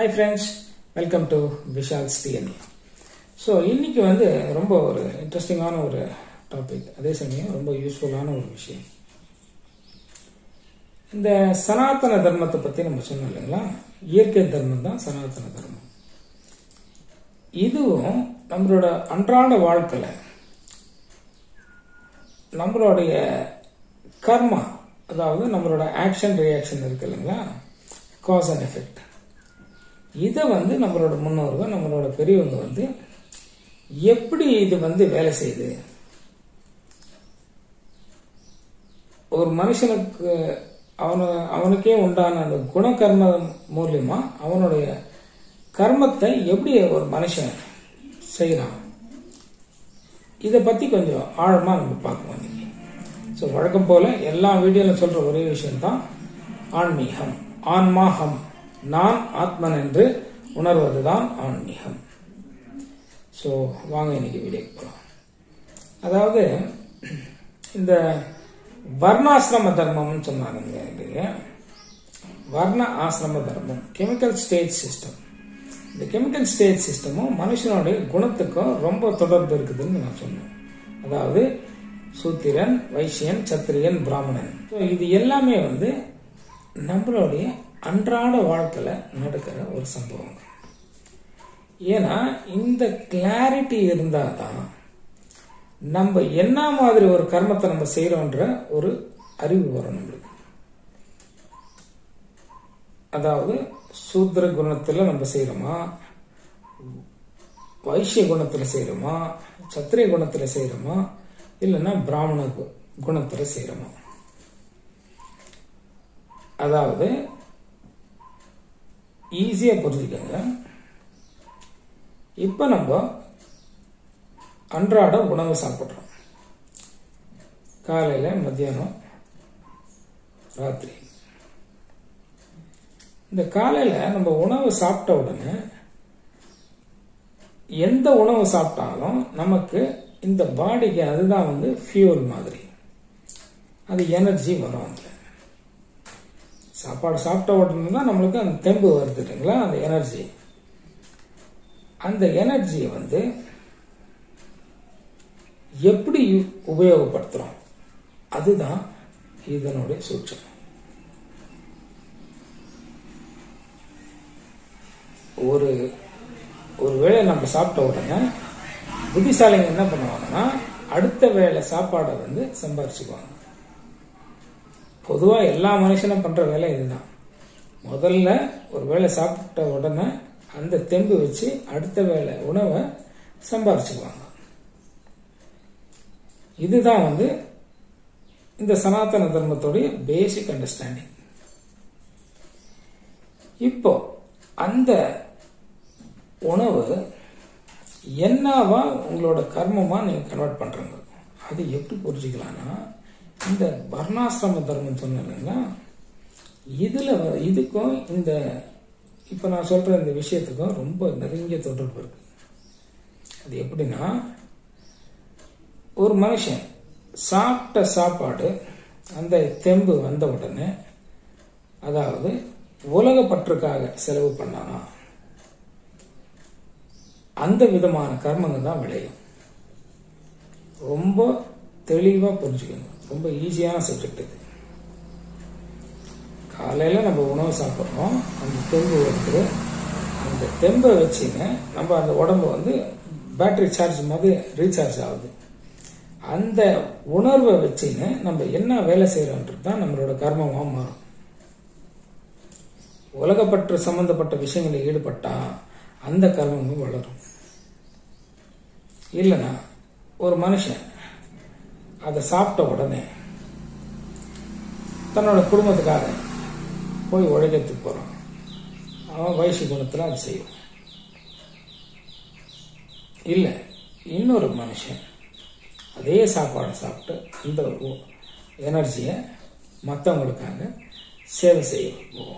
hi friends welcome to Vishal's DNA so இன்னைக்கு வந்து ரொம்ப ஒரு இன்ட்ரெஸ்டிங்கான ஒரு டாபிக் அதே சமயம் ரொம்ப யூஸ்ஃபுல்லான ஒரு விஷயம் இந்த சனாதன தர்மத்தை பற்றி நம்ம சொன்னோம் இல்லைங்களா இயற்கை தர்மம் தான் சனாதன தர்மம் இதுவும் நம்மளோட அன்றாட வாழ்க்கையில் நம்மளுடைய கர்மா அதாவது நம்மளோட ஆக்ஷன் ரியாக்ஷன் இருக்கு இல்லைங்களா காஸ் அண்ட் எஃபெக்ட் இதை வந்து நம்மளோட முன்னோர்கள் நம்மளோட பெரியவங்க வந்து எப்படி இது வந்து வேலை செய்யுது ஒரு மனுஷனுக்கு அவனு அவனுக்கே உண்டான அந்த குணகர்ம மூலியமா அவனுடைய கர்மத்தை எப்படி ஒரு மனுஷன் செய்யறான் இதை பத்தி கொஞ்சம் ஆழமா நம்ம பார்க்கணும் இன்னைக்கு ஸோ வழக்கம் போல எல்லா வீடியோல சொல்ற ஒரே விஷயம்தான் ஆன்மீகம் ஆன்மாகம் நான் ஆத்மன் என்று உணர்வதுதான் ஆன்மீகம் ஸோ வாங்க இன்னைக்கு வீடியோக்கு போகலாம் அதாவது இந்த வர்ணாசிரம தர்மம்னு சொன்னாங்க இல்லையா வர்ண ஆசிரம தர்மம் கெமிக்கல் ஸ்டேஜ் சிஸ்டம் இந்த கெமிக்கல் ஸ்டேஜ் சிஸ்டமும் மனுஷனுடைய குணத்துக்கும் ரொம்ப தொடர்பு இருக்குதுன்னு நான் சொன்னேன் அதாவது சூத்திரன் வைசியன் சத்திரியன் பிராமணன் ஸோ இது எல்லாமே வந்து நம்மளுடைய அன்றாட வாழ்க்கையில நடக்கிற ஒரு சம்பவம் ஏன்னா இந்த கிளாரிட்டி இருந்தால் தான் நம்ம என்ன மாதிரி ஒரு கர்மத்தை நம்ம செய்யறோன்ற ஒரு அறிவு வரும் நம்மளுக்கு அதாவது சூத்திர குணத்துல நம்ம செய்யறோமா வைசிய குணத்துல செய்யறோமா சத்திரிய குணத்துல செய்யறோமா இல்லைன்னா பிராமண குணத்துல செய்யறோமா அதாவது ஈஸியா புரிஞ்சுக்கங்க இப்ப நம்ம அன்றாட உணவு சாப்பிட்றோம் காலையில மத்தியானம் ராத்திரி இந்த காலையில நம்ம உணவு சாப்பிட்ட உடனே எந்த உணவு சாப்பிட்டாலும் நமக்கு இந்த பாடிக்கு அதுதான் வந்து ஃபியூல் மாதிரி அது எனர்ஜி வரும் அதுல சாப்பாடு சாப்பிட்ட உடனே தான் நம்மளுக்கு அந்த தெம்பு வருது இல்லைங்களா அந்த எனர்ஜி அந்த எனர்ஜியை வந்து எப்படி உபயோகப்படுத்துறோம் அதுதான் இதனுடைய சூட்சம் ஒரு ஒரு வேளை நம்ம சாப்பிட்ட உடனே புத்திசாலிங்க என்ன பண்ணுவாங்கன்னா அடுத்த வேளை சாப்பாடை வந்து சம்பாரிச்சுக்குவாங்க பொதுவா எல்லா மனுஷனும் பண்ற வேலை இதுதான் முதல்ல ஒரு வேளை சாப்பிட்ட உடனே அந்த தெம்பு வச்சு அடுத்த வேளை உணவை சம்பாரிச்சுக்குவாங்க இதுதான் வந்து இந்த சனாதன தர்மத்துடைய பேசிக் அண்டர்ஸ்டாண்டிங் இப்போ அந்த உணவு என்னவா உங்களோட கர்மமா நீங்க கன்வெர்ட் பண்றீங்க அது எப்படி புரிஞ்சுக்கலாம்னா இந்த வர்ணாசிரம தர்மம் சொன்னீங்கன்னா இதுல இதுக்கும் இந்த இப்ப நான் சொல்ற இந்த விஷயத்துக்கும் ரொம்ப நெருங்கிய தொடர்பு இருக்கு அது எப்படின்னா ஒரு மனுஷன் சாப்பிட்ட சாப்பாடு அந்த தெம்பு வந்த உடனே அதாவது உலக பற்றுக்காக செலவு பண்ணானா அந்த விதமான கர்மங்கள் தான் விளையும் ரொம்ப தெளிவா புரிஞ்சுக்கணும் ரொம்ப ஈஸியான சப்ஜெக்ட் இது காலையில நம்ம உணவு சாப்பிட்றோம் அந்த தெம்பு வருது அந்த தெம்பை வச்சுங்க நம்ம அந்த உடம்பு வந்து பேட்டரி சார்ஜ் மாதிரி ரீசார்ஜ் ஆகுது அந்த உணர்வை வச்சுங்க நம்ம என்ன வேலை செய்யறோன்றது தான் நம்மளோட கர்மமா மாறும் உலகப்பற்று சம்பந்தப்பட்ட விஷயங்களில் ஈடுபட்டா அந்த கர்மமும் வளரும் இல்லைன்னா ஒரு மனுஷன் அதை சாப்பிட்ட உடனே தன்னோட குடும்பத்துக்காக போய் உழைக்கிறதுக்கு போறான் அவன் வயசு குணத்துல அது செய்யும் இல்லை இன்னொரு மனுஷன் அதே சாப்பாடை சாப்பிட்டு அந்த எனர்ஜியை மற்றவங்களுக்காக சேவை செய்ய போவோம்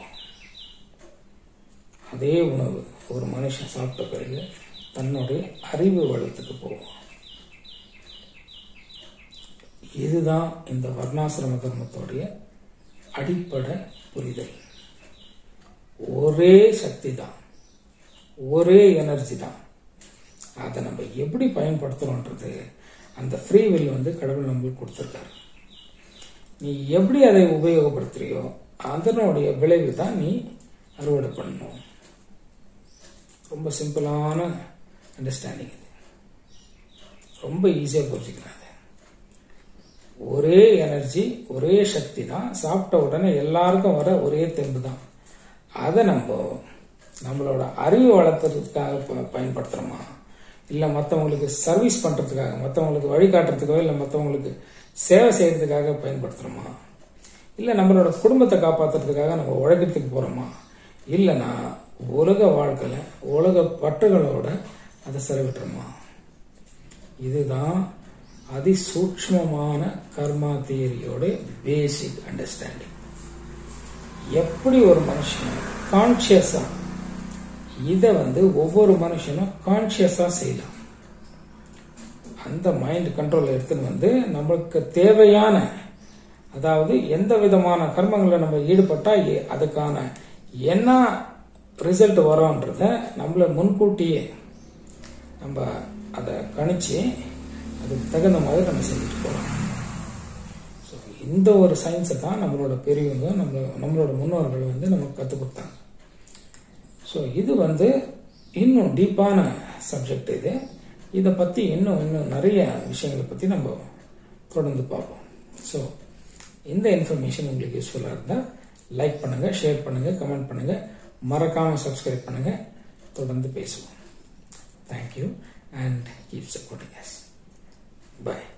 அதே உணவு ஒரு மனுஷன் சாப்பிட்ட பிறகு தன்னுடைய அறிவு வளத்துக்கு போவோம் இதுதான் இந்த வர்ணாசிரம தர்மத்தோடைய அடிப்படை புரிதல் ஒரே சக்தி தான் ஒரே எனர்ஜி தான் அதை நம்ம எப்படி பயன்படுத்துறோன்றது அந்த ஃப்ரீ வில் வந்து கடவுள் நம்மளுக்கு கொடுத்துருக்காரு நீ எப்படி அதை உபயோகப்படுத்துறியோ அதனுடைய விளைவு தான் நீ அறுவடை பண்ணணும் ரொம்ப சிம்பிளான அண்டர்ஸ்டாண்டிங் இது ரொம்ப ஈஸியாக புரிஞ்சுக்கலாம் அது ஒரே எனர்ஜி ஒரே சக்தி தான் சாப்பிட்ட உடனே எல்லாருக்கும் வர ஒரே தெம்பு தான் அதை நம்ம நம்மளோட அறிவு வளர்த்துறதுக்காக ப- பயன்படுத்துறோமா இல்லை மற்றவங்களுக்கு சர்வீஸ் பண்ணுறதுக்காக மற்றவங்களுக்கு வழிகாட்டுறதுக்கோ இல்லை மற்றவங்களுக்கு சேவை செய்யறதுக்காக பயன்படுத்துகிறோமா இல்லை நம்மளோட குடும்பத்தை காப்பாற்றுறதுக்காக நம்ம உழைக்கிறதுக்கு போகிறோமா இல்லைன்னா உலக வாழ்க்கையில் உலக பற்றுகளோட அதை செலவிட்டுறோமா இதுதான் அதிசூக்ஷ்மமான கர்மா தியரியோட பேசிக் அண்டர்ஸ்டாண்டிங் எப்படி ஒரு மனுஷன் கான்சியஸா இதை வந்து ஒவ்வொரு மனுஷனும் கான்சியஸா செய்யலாம் அந்த மைண்ட் கண்ட்ரோல் எடுத்துன்னு வந்து நம்மளுக்கு தேவையான அதாவது எந்த விதமான கர்மங்களில் நம்ம ஈடுபட்டா எ- அதுக்கான என்ன ரிசல்ட் வரோன்றத நம்மள முன்கூட்டியே நம்ம அதை கணிச்சு அதுக்கு தகுந்த மாதிரி நம்ம செஞ்சுட்டு போகலாம் ஸோ இந்த ஒரு சயின்ஸை தான் நம்மளோட பெரியவங்க நம்ம நம்மளோட முன்னோர்கள் வந்து நமக்கு கற்றுக் கொடுத்தாங்க ஸோ இது வந்து இன்னும் டீப்பான சப்ஜெக்ட் இது இதை பற்றி இன்னும் இன்னும் நிறைய விஷயங்களை பற்றி நம்ம தொடர்ந்து பார்ப்போம் ஸோ இந்த இன்ஃபர்மேஷன் உங்களுக்கு யூஸ்ஃபுல்லாக இருந்தால் லைக் பண்ணுங்கள் ஷேர் பண்ணுங்கள் கமெண்ட் பண்ணுங்கள் மறக்காமல் சப்ஸ்கிரைப் பண்ணுங்கள் தொடர்ந்து பேசுவோம் thank you and keep supporting us bye